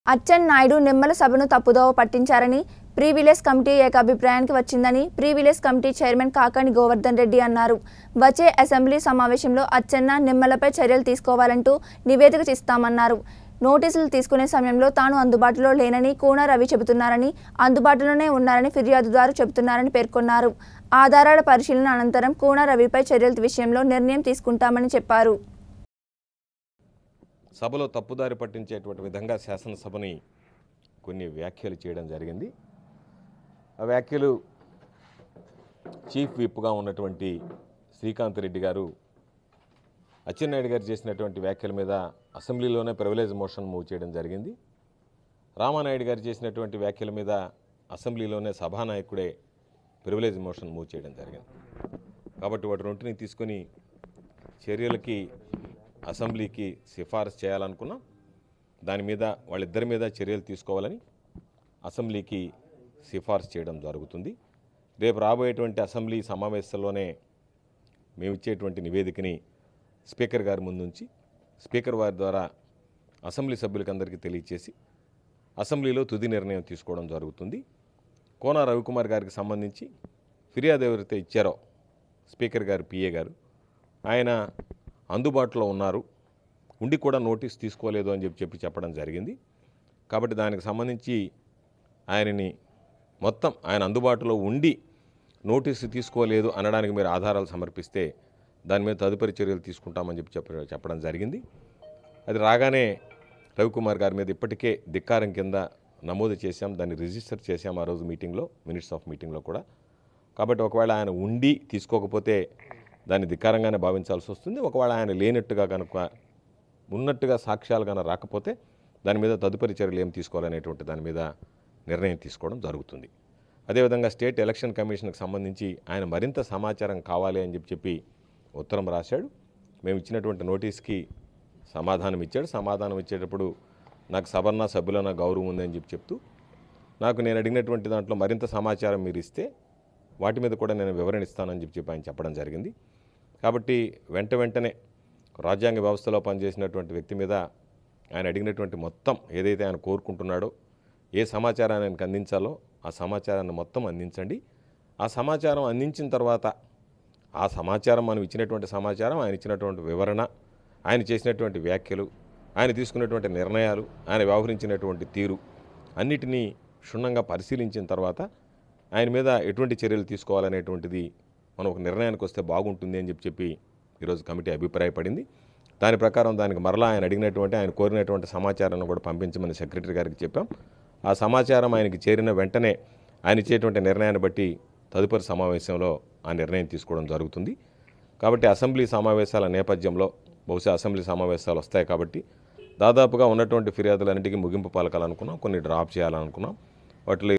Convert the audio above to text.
అచ్చెన్ నాయుడు నిమ్మల సభను తప్పుదోవ పట్టించారని ప్రీవిలేస్ కమిటీ ఏకాభిప్రాయానికి వచ్చిందని privilege committee chairman Kakani Govardhan Reddy అన్నారు వచ్చే అసెంబ్లీ సమావేశంలో అచ్చెన్న నిమ్మలపై చర్యలు తీసుకోవాలంటూ నివేదిక ఇస్తామన్నారు నోటీసులు తీసుకునే సమయంలో తాను అందుబాటులో లేనని కూన రవి చెబుతున్నారని అందుబాటులోనే ఉన్నారని ఫిర్యాదుదారు చెబుతున్నారని పేర్కొన్నారు ఆధారాల పరిశీలన అనంతరం కూన రవిపై చర్యల విషయంలో నిర్ణయం తీసుకుంటామని చెప్పారు సభలో తప్పుదారి పట్టించేటువంటి విధంగా శాసనసభని కొన్ని వ్యాఖ్యలు చేయడం జరిగింది ఆ వ్యాఖ్యలు చీఫ్ విప్గా ఉన్నటువంటి శ్రీకాంత్ రెడ్డి గారు అచ్చెన్నాయుడు గారు చేసినటువంటి వ్యాఖ్యల మీద అసెంబ్లీలోనే ప్రివిలేజ్ మోషన్ మూవ్ చేయడం జరిగింది రామానాయుడు గారు చేసినటువంటి వ్యాఖ్యల మీద అసెంబ్లీలోనే సభానాయకుడే ప్రివిలేజ్ మోషన్ మూవ్ చేయడం జరిగింది కాబట్టి వాటి రెంటిని తీసుకొని చర్యలకి అసెంబ్లీకి సిఫారసు చేయాలనుకున్నాం దాని మీద వాళ్ళిద్దరి మీద చర్యలు తీసుకోవాలని అసెంబ్లీకి సిఫారసు చేయడం జరుగుతుంది రేపు రాబోయేటువంటి అసెంబ్లీ సమావేశంలోనే మేము ఇచ్చేటువంటి నివేదికని స్పీకర్ గారి ముందుంచి స్పీకర్ వారి ద్వారా అసెంబ్లీ సభ్యులకి అందరికీ తెలియచేసి అసెంబ్లీలో తుది నిర్ణయం తీసుకోవడం జరుగుతుంది కోన రవికుమార్ గారికి సంబంధించి ఫిర్యాదు ఎవరైతే ఇచ్చారో స్పీకర్ గారు పిఏ గారు ఆయన అందుబాటులో ఉన్నారు ఉండి కూడా నోటీస్ తీసుకోలేదు అని చెప్పి చెప్పి చెప్పడం జరిగింది కాబట్టి దానికి సంబంధించి ఆయనని మొత్తం ఆయన అందుబాటులో ఉండి నోటీసు తీసుకోలేదు అనడానికి మీరు ఆధారాలు సమర్పిస్తే దాని మీద తదుపరి చర్యలు తీసుకుంటామని చెప్పి చెప్ప చెప్పడం జరిగింది అది రాగానే రవికుమార్ గారి మీద ఇప్పటికే ధిక్కారం కింద నమోదు చేశాం దాన్ని రిజిస్టర్ చేశాం ఆ రోజు మీటింగ్లో మినిట్స్ ఆఫ్ మీటింగ్లో కూడా కాబట్టి ఒకవేళ ఆయన ఉండి తీసుకోకపోతే దాన్ని ధిక్కారంగానే భావించాల్సి వస్తుంది ఒకవేళ ఆయన లేనట్టుగా కనుక ఉన్నట్టుగా సాక్ష్యాలు కనుక రాకపోతే దాని మీద తదుపరి చర్యలు ఏం తీసుకోవాలనేటువంటి దాని మీద నిర్ణయం తీసుకోవడం జరుగుతుంది అదేవిధంగా స్టేట్ ఎలక్షన్ కమిషన్కి సంబంధించి ఆయన మరింత సమాచారం కావాలి అని చెప్పి చెప్పి ఉత్తరం రాశాడు మేము ఇచ్చినటువంటి నోటీస్కి సమాధానం ఇచ్చాడు సమాధానం ఇచ్చేటప్పుడు నాకు సవర్ణ సభ్యులన గౌరవం ఉందని చెప్పి చెప్తూ నాకు నేను అడిగినటువంటి దాంట్లో మరింత సమాచారం మీరు ఇస్తే వాటి మీద కూడా నేను వివరణ ఇస్తానని చెప్పి చెప్పి ఆయన చెప్పడం జరిగింది కాబట్టి వెంట వెంటనే రాజ్యాంగ వ్యవస్థలో పనిచేసినటువంటి వ్యక్తి మీద ఆయన అడిగినటువంటి మొత్తం ఏదైతే ఆయన కోరుకుంటున్నాడో ఏ సమాచారాన్ని ఆయనకు అందించాలో ఆ సమాచారాన్ని మొత్తం అందించండి ఆ సమాచారం అందించిన తర్వాత ఆ సమాచారం మనం ఇచ్చినటువంటి సమాచారం ఆయన ఇచ్చినటువంటి వివరణ ఆయన చేసినటువంటి వ్యాఖ్యలు ఆయన తీసుకున్నటువంటి నిర్ణయాలు ఆయన వ్యవహరించినటువంటి తీరు అన్నిటినీ క్షుణ్ణంగా పరిశీలించిన తర్వాత ఆయన మీద ఎటువంటి చర్యలు తీసుకోవాలనేటువంటిది మనం ఒక నిర్ణయానికి వస్తే బాగుంటుంది అని చెప్పి చెప్పి ఈరోజు కమిటీ అభిప్రాయపడింది దాని ప్రకారం దానికి మరలా ఆయన అడిగినటువంటి ఆయన కోరినటువంటి సమాచారాన్ని కూడా పంపించమని సెక్రటరీ గారికి చెప్పాం ఆ సమాచారం ఆయనకి చేరిన వెంటనే ఆయన ఇచ్చేటువంటి నిర్ణయాన్ని బట్టి తదుపరి సమావేశంలో ఆ నిర్ణయం తీసుకోవడం జరుగుతుంది కాబట్టి అసెంబ్లీ సమావేశాల నేపథ్యంలో బహుశా అసెంబ్లీ సమావేశాలు వస్తాయి కాబట్టి దాదాపుగా ఉన్నటువంటి ఫిర్యాదులన్నింటికీ ముగింపు పలకాలనుకున్నాం కొన్ని డ్రాప్ చేయాలనుకున్నాం వాటిలో